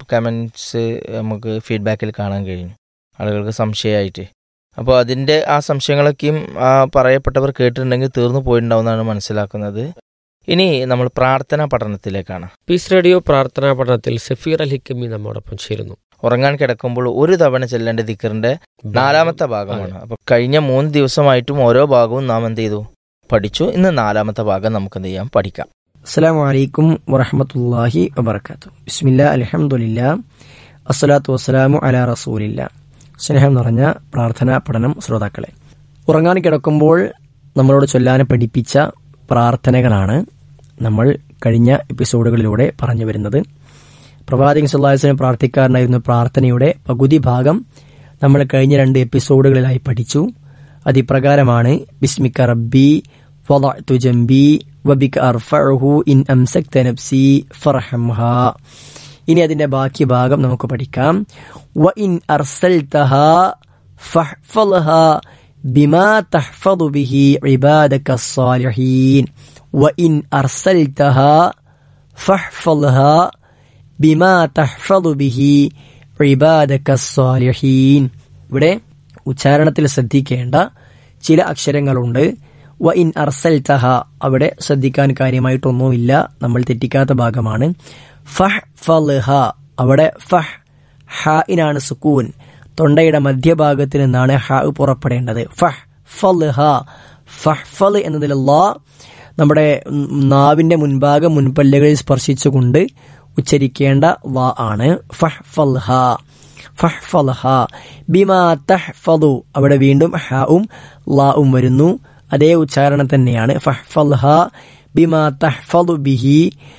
കമൻസ് നമുക്ക് ഫീഡ്ബാക്കിൽ കാണാൻ കഴിഞ്ഞു ആളുകൾക്ക് സംശയമായിട്ട് അപ്പോൾ അതിൻ്റെ ആ സംശയങ്ങളൊക്കെയും ആ പറയപ്പെട്ടവർ കേട്ടിട്ടുണ്ടെങ്കിൽ തീർന്നു പോയിട്ടുണ്ടാവുമെന്നാണ് മനസ്സിലാക്കുന്നത് ഇനി നമ്മൾ പ്രാർത്ഥനാ പഠനത്തിലേക്കാണ് പീസ് റേഡിയോ പ്രാർത്ഥനാ പഠനത്തിൽ സഫീർ അൽ ഹിക്കമി നമ്മോടൊപ്പം ചേരുന്നു ഉറങ്ങാൻ കിടക്കുമ്പോൾ ഒരു തവണ ചെല്ലേണ്ട ദിക്കറിന്റെ നാലാമത്തെ ഭാഗമാണ് അപ്പൊ കഴിഞ്ഞ മൂന്ന് ദിവസമായിട്ടും ഓരോ ഭാഗവും നാം എന്ത് ചെയ്തു പഠിച്ചു ഇന്ന് നാലാമത്തെ ഭാഗം നമുക്ക് എന്ത് ചെയ്യാം പഠിക്കാം അസ്സാം വലൈക്കും വറഹമത്തല്ലാഹി വബർക്കാത്തു ബിസ്മില്ല അലഹമുല്ല അസ്സലാത്തു വസ്സലാമു അല റസൂലില്ല സ്നേഹം നിറഞ്ഞ പ്രാർത്ഥനാ പഠനം ശ്രോതാക്കളെ ഉറങ്ങാൻ കിടക്കുമ്പോൾ നമ്മളോട് ചൊല്ലാൻ പഠിപ്പിച്ച പ്രാർത്ഥനകളാണ് നമ്മൾ കഴിഞ്ഞ എപ്പിസോഡുകളിലൂടെ പറഞ്ഞു വരുന്നത് പ്രവാചകൻ സുല്ലാസിന് പ്രാർത്ഥിക്കാരനായിരുന്ന പ്രാർത്ഥനയുടെ പകുതി ഭാഗം നമ്മൾ കഴിഞ്ഞ രണ്ട് എപ്പിസോഡുകളിലായി പഠിച്ചു അതിപ്രകാരമാണ് ബിസ്മിക്ക റബ്ബി വദഅ്തു ജംബി വബിക അർഫഉഹു ഇൻ അംസക്ത നഫ്സി ഫർഹംഹ ഇനി അതിന്റെ ബാക്കി ഭാഗം നമുക്ക് പഠിക്കാം വ ഇൻ അർസൽതഹ ഫഹ്ഫൽഹ ബിമാ തഹ്ഫദു ബിഹി ഇബാദക الصالحين وإن أرسلتها فاحفظها ബിമാ തഹ്ഫദു ബിഹി ഇബാദക الصالحين ഇവിടെ ഉച്ചാരണത്തിൽ ശ്രദ്ധിക്കേണ്ട ചില അക്ഷരങ്ങളുണ്ട് വ ഇൻ അർസൽതഹ അവിടെ ശ്രദ്ധിക്കാൻ കാര്യമായിട്ടൊന്നുമില്ല നമ്മൾ തെറ്റിക്കാത്ത ഭാഗമാണ് ഫഹ് ഫൽഹ അവിടെ ഫഹ് ഹ ഇനാണ് സുക്കൂൻ തൊണ്ടയുടെ മധ്യഭാഗത്ത് നിന്നാണ് ഹ പുറപ്പെടേണ്ടത് ഫഹ് ഫൽഹ ഫഹ് ഫൽ എന്നതിൽ ലാ നമ്മുടെ ഉം, നാവിന്റെ മുൻഭാഗം മുൻപല്ലുകളിൽ സ്പർശിച്ചുകൊണ്ട് ഉച്ചരിക്കേണ്ട ലാ ആണ് ഫഹ് ഫൽഹ ഫഹ്ഫൽഹ ബിമാ തഹ്ഫദു അവിടെ വീണ്ടും ഹാവും ലാവും വരുന്നു അതേ ഉച്ചാരണം തന്നെയാണ് ഫഹ്ഫൽഹ ബിമാ തഹ്ഫദു ബിഹി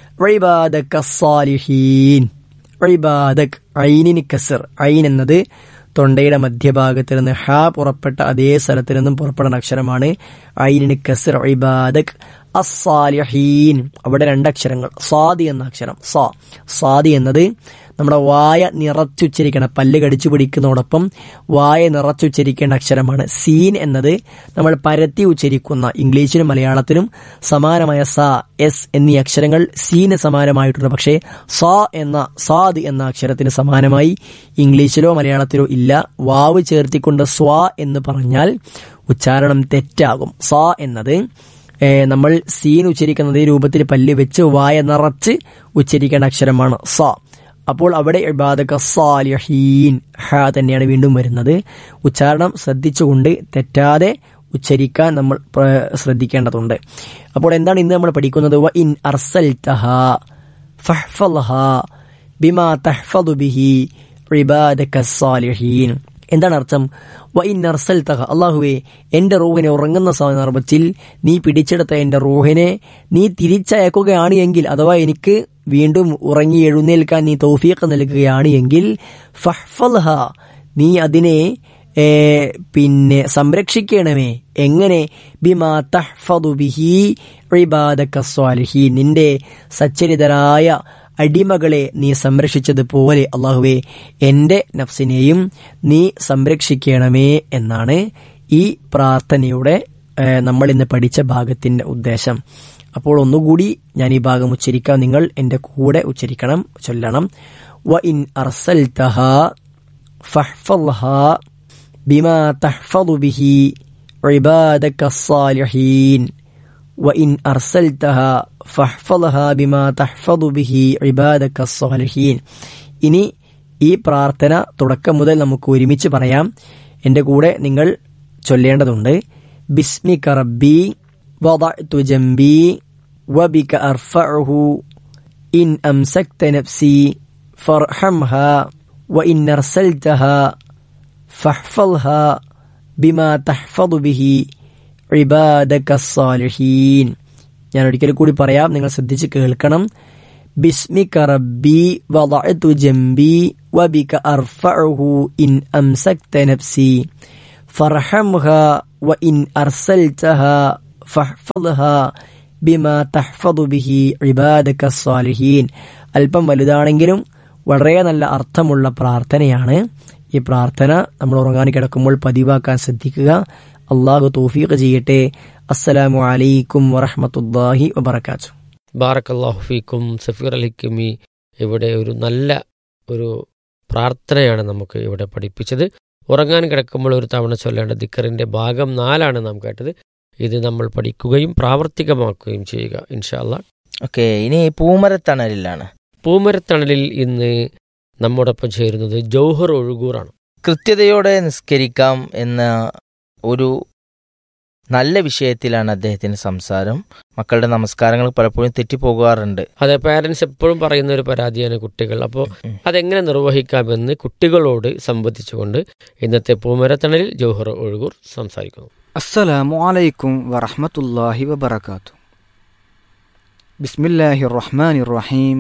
ഇബാദക സാലിഹീൻ ഇബാദക് ഐനിന് കസർ ഐൻ എന്നത് തൊണ്ടയുടെ മധ്യഭാഗത്ത് നിന്ന് ഹ പുറപ്പെട്ട അതേ സ്ഥലത്ത് നിന്നും പുറപ്പെടുന്ന അക്ഷരമാണ് ഐനിന് കസർ ഇബാദക് അസാലിഹീൻ അവിടെ രണ്ടക്ഷരങ്ങൾ സാദി എന്ന അക്ഷരം സാ സാദി എന്നത് നമ്മുടെ വായ നിറച്ചുച്ചരിക്കണം പല്ല് കടിച്ചു പിടിക്കുന്നതോടൊപ്പം വായ നിറച്ചുച്ചരിക്കേണ്ട അക്ഷരമാണ് സീൻ എന്നത് നമ്മൾ പരത്തി ഉച്ചരിക്കുന്ന ഇംഗ്ലീഷിലും മലയാളത്തിലും സമാനമായ സ എസ് എന്നീ അക്ഷരങ്ങൾ സീന് സമാനമായിട്ടുണ്ട് പക്ഷേ സ എന്ന സാദ് എന്ന അക്ഷരത്തിന് സമാനമായി ഇംഗ്ലീഷിലോ മലയാളത്തിലോ ഇല്ല വാവ് ചേർത്തിക്കൊണ്ട് സ്വാ എന്ന് പറഞ്ഞാൽ ഉച്ചാരണം തെറ്റാകും സ എന്നത് ഏ, നമ്മൾ സീൻ ഉച്ചരിക്കുന്നത് ഈ രൂപത്തിൽ പല്ല് വെച്ച് വായ നിറച്ച് ഉച്ചരിക്കേണ്ട അക്ഷരമാണ് സ അപ്പോൾ അവിടെ ഇബാദക സാലിഹീൻ ഹ തന്നെയാണ് വീണ്ടും വരുന്നത് ഉച്ചാരണം ശ്രദ്ധിച്ചുകൊണ്ട് തെറ്റാതെ ഉച്ചരിക്കാൻ നമ്മൾ പ്ര- ശ്രദ്ധിക്കേണ്ടതുണ്ട് അപ്പോൾ എന്താണ് ഇന്ന് നമ്മൾ പഠിക്കുന്നത് വ ഇൻ അർസൽതഹ ഫഹ്ഫൽഹ ബിമാ തഹ്ഫദു ബിഹി ഇബാദക സാലിഹീൻ എന്താണ് അർത്ഥം വ ഇൻ അർസൽതഹ അള്ളാഹുവേ എന്റെ റൂഹിനെ ഉറങ്ങുന്ന സന്ദർഭത്തിൽ നീ പിടിച്ചെടുത്ത എന്റെ റൂഹിനെ നീ തിരിച്ചയക്കുകയാണ് എങ്കിൽ അഥവാ എനിക്ക് വീണ്ടും ഉറങ്ങി എഴുന്നേൽക്കാൻ നീ തൗഫീഖ് നൽകുകയാണ് എങ്കിൽ ഫഹ്ഫൽഹ നീ അതിനെ ഏ, പിന്നെ സംരക്ഷിക്കണമേ എങ്ങനെ ബിമാ തഹ്ഫദു ബിഹി ഇബാദക സ്വാലിഹീൻ നിന്റെ സച്ചരിതരായ അടിമകളെ നീ സംരക്ഷിച്ചതുപോലെ അള്ളാഹുവെ എൻ്റെ നഫ്സിനെയും നീ സംരക്ഷിക്കണമേ എന്നാണ് ഈ പ്രാർത്ഥനയുടെ ഏ, നമ്മൾ ഇന്ന് പഠിച്ച ഭാഗത്തിന്റെ ഉദ്ദേശം അപ്പോൾ ഒന്നുകൂടി ഞാൻ ഈ ഭാഗം ഉച്ചരിക്കാം നിങ്ങൾ എൻ്റെ കൂടെ ഉച്ചരിക്കണം ചൊല്ലണം വ ഇൻ അർസൽതഹ ഫഹ്ഫൽഹ ബിമാ തഹ്ഫദു ബിഹി ഇബാദക الصالحين وإن أرسلتها فاحفظها بما تحفظ به عبادك الصالحين ഇനി ഈ പ്രാർത്ഥന തുടക്കം മുതൽ നമുക്ക് ഒരുമിച്ച് പറയാം എൻ്റെ കൂടെ നിങ്ങൾ ചൊല്ലേണ്ടതുണ്ട് ബിസ്മിക റബ്ബി വദഅ്തു ജംബി വബിക അർഫഉഹു ഇൻ അംസക്ത നഫ്സി ഫർഹംഹ وإن أرسلتها فاحفظها بما تحفظ به عبادك الصالحين ഞാൻ ഒരിക്കൽ കൂടി പറയാം നിങ്ങൾ ശ്രദ്ധിച്ച് കേൾക്കണം ബിസ്മിക റബ്ബി വദഅതു ജംബി വബിക അർഫഉഹു ഇൻ അംസക്ത നഫ്സി ഫർഹംഹ വഇൻ അർസൽതഹ ഫഹ്ഫദ്ഹ ബിമാ തഹ്ഫദു ബിഹി ഇബാദക സ്വാലിഹീൻ അല്പം വലുതാണെങ്കിലും വളരെ നല്ല അർത്ഥമുള്ള പ്രാർത്ഥനയാണ് ഈ പ്രാർത്ഥന നമ്മൾ ഉറങ്ങാൻ കിടക്കുമ്പോൾ പതിവാക്കാൻ ശ്രദ്ധിക്കുക അള്ളാഹു തൗഫീഖ് ചെയ്യട്ടെ അസ്സലാമു അലൈക്കും വറഹ്മത്തുള്ളാഹി വബറകാതുഹു ബാറക്കല്ലാഹു ഫീക്കും സഫീർ അലിക്കുമി ഇവിടെ ഒരു നല്ല ഒരു പ്രാർത്ഥനയാണ് നമുക്ക് ഇവിടെ പഠിപ്പിച്ചത് ഉറങ്ങാൻ കിടക്കുമ്പോൾ ഒരു തവണ ചൊല്ലേണ്ട ദിക്കറിന്റെ ഭാഗം നാലാണ് നാം കേട്ടത് ഇത് നമ്മൾ പഠിക്കുകയും പ്രാവർത്തികമാക്കുകയും ചെയ്യുക ഇൻഷാല്ല ഓക്കെ ഇനി പൂമരത്തണലിലാണ് പൂമരത്തണലിൽ ഇന്ന് നമ്മോടൊപ്പം ചേരുന്നത് ജൗഹർ ഒഴുകൂറാണ് കൃത്യതയോടെ നിസ്കരിക്കാം എന്ന ഒരു നല്ല വിഷയത്തിലാണ് അദ്ദേഹത്തിന്റെ സംസാരം മക്കളുടെ നമസ്കാരങ്ങൾ പലപ്പോഴും തെറ്റിപ്പോകാറുണ്ട് അതെ പാരൻസ് എപ്പോഴും പറയുന്ന ഒരു പരാതിയാണ് കുട്ടികൾ അപ്പോൾ ഉം. അതെങ്ങനെ നിർവഹിക്കാമെന്ന് കുട്ടികളോട് സംബന്ധിച്ചുകൊണ്ട് ഇന്നത്തെ പൂമരത്തണലിൽ ജൗഹർ ഒഴുകൂർ സംസാരിക്കുന്നു السلام عليكم ورحمة الله وبركاته بسم الله الرحمن الرحيم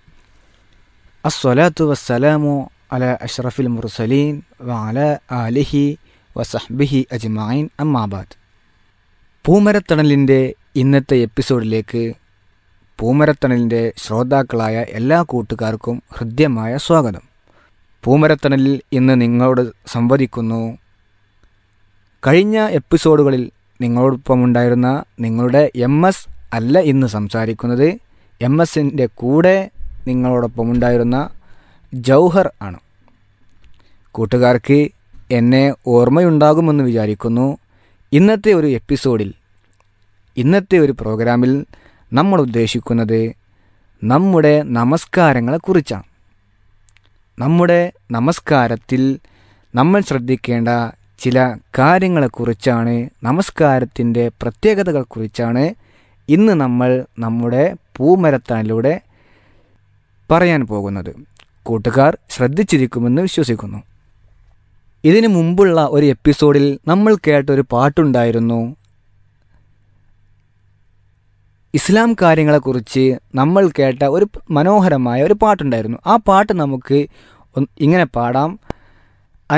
الصلاة والسلام على أشرف المرسلين وعلى آله وصحبه أجمعين أما بعد പൂമരത്തണലിൻ്റെ ഇന്നത്തെ എപ്പിസോഡിലേക്ക് പൂമരത്തണലിൻ്റെ ശ്രോതാക്കളായ എല്ലാ കൂട്ടുകാർക്കും ഹൃദ്യമായ സ്വാഗതം പൂമരത്തണലിൽ ഇന്ന് നിങ്ങളോട് സംവദിക്കുന്നു കഴിഞ്ഞ എപ്പിസോഡുകളിൽ നിങ്ങളോടൊപ്പമുണ്ടായിരുന്ന നിങ്ങളുടെ എം എസ് അല്ല ഇന്ന് സംസാരിക്കുന്നത് എം എസിൻ്റെ കൂടെ നിങ്ങളോടൊപ്പമുണ്ടായിരുന്ന ജൗഹർ ആണ് കൂട്ടുകാർക്ക് എന്നെ ഓർമ്മയുണ്ടാകുമെന്ന് വിചാരിക്കുന്നു ഇന്നത്തെ ഒരു എപ്പിസോഡിൽ ഇന്നത്തെ ഒരു പ്രോഗ്രാമിൽ നമ്മൾ ഉദ്ദേശിക്കുന്നത് നമ്മുടെ നമസ്കാരങ്ങളെക്കുറിച്ചാണ് നമ്മുടെ നമസ്കാരത്തിൽ നമ്മൾ ശ്രദ്ധിക്കേണ്ട ചില കാര്യങ്ങളെക്കുറിച്ചാണ് നമസ്കാരത്തിൻ്റെ പ്രത്യേകതകളെക്കുറിച്ചാണ് ഇന്ന് നമ്മൾ നമ്മുടെ പൂമരത്താനിലൂടെ പറയാൻ പോകുന്നത് കൂട്ടുകാർ ശ്രദ്ധിച്ചിരിക്കുമെന്ന് വിശ്വസിക്കുന്നു ഇതിനു മുമ്പുള്ള ഒരു എപ്പിസോഡിൽ നമ്മൾ കേട്ട ഒരു പാട്ടുണ്ടായിരുന്നു ഇസ്ലാം കാര്യങ്ങളെക്കുറിച്ച് നമ്മൾ കേട്ട ഒരു മനോഹരമായ ഒരു പാട്ടുണ്ടായിരുന്നു ആ പാട്ട് നമുക്ക് ഒന്ന് ഇങ്ങനെ പാടാം